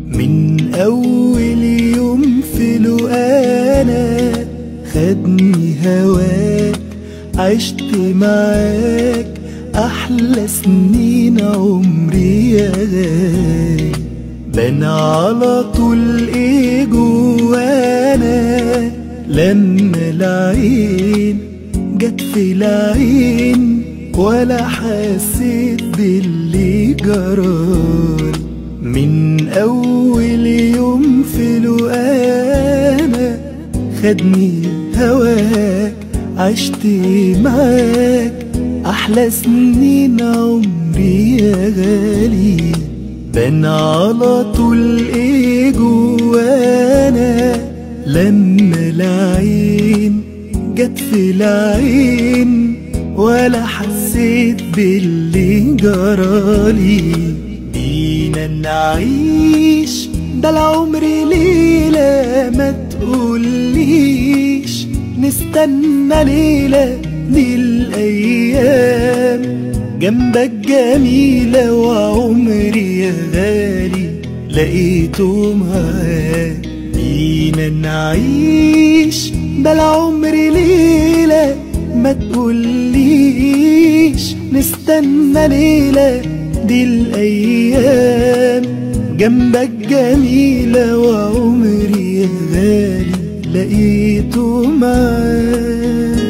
من أول يوم في لقانا خدني هواك عشت معاك أحلى سنين عمري يا غالي بان على طول ايه جوانا لما العين جت في العين ولا حسيت باللي جرالي من اول يوم في لقانا خدني هواك عشت معاك احلى سنين عمري يا غالي بان على طول ايه جوانا لما العين جت في العين ولا حسيت باللي جرالي بينا نعيش ده العمر ليلة ما تقوليش نستنى ليلة دي الأيام جنبك جميلة وعمري يا غالي لقيته معاك بينا نعيش ده العمر ليلة ما تقوليش نستنى ليلة دي الأيام جنبك جميلة وعمري يا غالي لقيته معاك